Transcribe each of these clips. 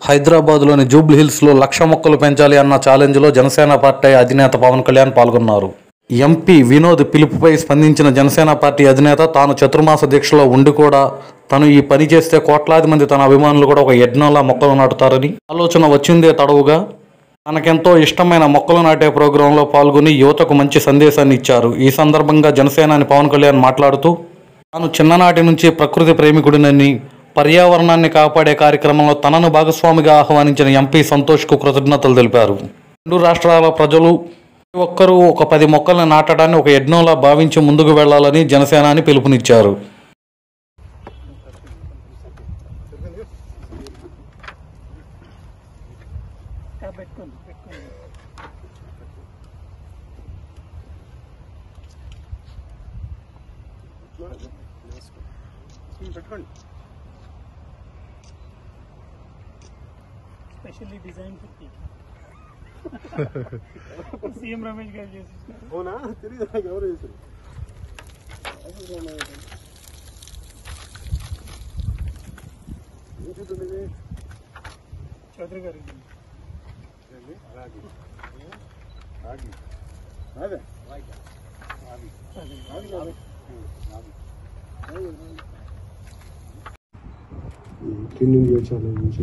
హైదరాబాద్లోని జూబ్లీ హిల్స్లో లక్ష మొక్కలు పెంచాలి అన్న ఛాలెంజ్లో జనసేన పార్టీ అధినేత పవన్ కళ్యాణ్ పాల్గొన్నారు ఎంపీ వినోద్ పిలుపుపై స్పందించిన జనసేన పార్టీ అధినేత తాను చతుర్మాస దీక్షలో ఉండి కూడా తను ఈ పని చేస్తే కోట్లాది మంది తన అభిమానులు కూడా ఒక యజ్ఞంలా మొక్కలు నాటుతారని ఆలోచన వచ్చిందే తడవుగా తనకెంతో ఇష్టమైన మొక్కలు నాటే ప్రోగ్రాంలో పాల్గొని యువతకు మంచి సందేశాన్ని ఇచ్చారు ఈ సందర్భంగా జనసేనాని పవన్ కళ్యాణ్ మాట్లాడుతూ తాను చిన్ననాటి నుంచి ప్రకృతి ప్రేమికుడినని పర్యావరణాన్ని కాపాడే కార్యక్రమంలో తనను భాగస్వామిగా ఆహ్వానించిన ఎంపీ సంతోష్కు కృతజ్ఞతలు తెలిపారు రెండు రాష్ట్రాల ప్రజలు ప్రతి ఒక్కరూ ఒక పది మొక్కల్ని నాటడాన్ని ఒక యజ్ఞంలా భావించి ముందుకు వెళ్లాలని జనసేనాని పిలుపునిచ్చారు పెట్టుకోండి పెట్టుకోండి పెట్టుకోండి specially design fifty CM Ramesh గారు చేసి అవునా తెలియదు నాకు ఎవరు చేశారు ఏం చూడండి ఇది? చౌదరి గారు ఏంది? రాగి రాగి అదే రాగి అదే. రాగి రాగి ఈ క్లీన్ ఇండియా ఛానల్ నుంచి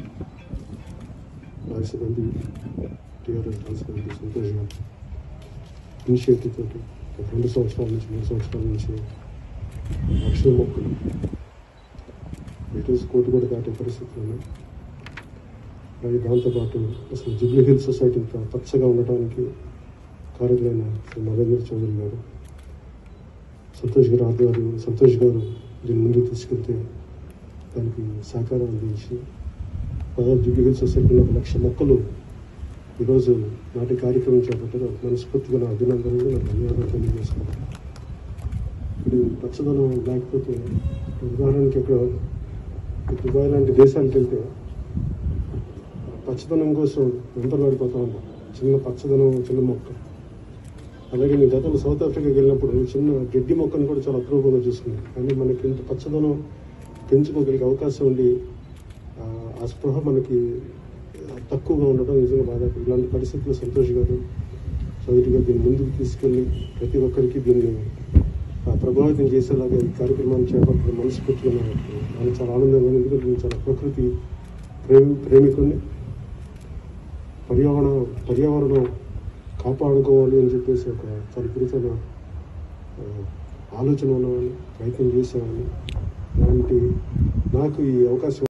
రాజశేఖర్ టీఆర్ఎస్ రాజశేఖర్ సంతోష్ గారు ఇనిషియేటివ్ తోటి ఒక రెండు సంవత్సరాల నుంచి మూడు సంవత్సరాల నుంచి లక్షల మొక్కలు ఈరోజు కోటి కూడా దాటే పరిస్థితులు ఉన్నాయి అలాగే దాంతోపాటు అసలు జుబ్లీ హిల్ సొసైటీ ఇంత పచ్చగా ఉండటానికి కారకులైన శ్రీ నరేంద్ర చౌదరి గారు సంతోష్ గారు ఆధ్వర్యం సంతోష్ గారు దీన్ని ముందుకు తీసుకెళ్తే దానికి సహకారం అందించి పదహారు జూబ్లీ హిల్స్ సొసైటీలో ఒక లక్ష మొక్కలు ఈరోజు నాటి కార్యక్రమం చేపట్టారు మనస్ఫూర్తిగా నా అభినందనలు నా ధన్యవాదాలు తెలియజేసుకుంటాను ఇప్పుడు పచ్చదనం లేకపోతే ఉదాహరణకి ఇక్కడ దుబాయ్ లాంటి దేశాలకు వెళ్తే పచ్చదనం కోసం వెంటలు పడిపోతా ఉన్నాం చిన్న పచ్చదనం చిన్న మొక్క అలాగే నేను గతంలో సౌత్ ఆఫ్రికాకి వెళ్ళినప్పుడు చిన్న గడ్డి మొక్కను కూడా చాలా అప్రూపంగా చూసుకున్నాను కానీ మనకి ఇంత పచ్చదనం పెంచుకోగలిగే అవకాశం ఉండి ఆ, ఆ స్పృహ మనకి ఆ, తక్కువగా ఉండడం నిజంగా బాధ ఇలాంటి పరిస్థితుల్లో సంతోష్ గారు చౌదరి గారు దీన్ని ముందుకు తీసుకెళ్ళి ప్రతి ఒక్కరికి దీన్ని ఆ, ప్రభావితం చేసేలాగా ఈ కార్యక్రమాన్ని చేపట్టడం మనస్ఫూర్తిగా నాకు నాకు చాలా ఆనందంగా ఉంది ఎందుకంటే నేను చాలా ప్రకృతి ప్రేమి ప్రేమికుని పర్యావరణ పర్యావరణం కాపాడుకోవాలి అని చెప్పేసి ఒక చాలా విపరీతమైన ఆ, ఆలోచన ఉన్నవాడిని ప్రయత్నం చేసేవాడిని అలాంటి నాకు ఈ అవకాశం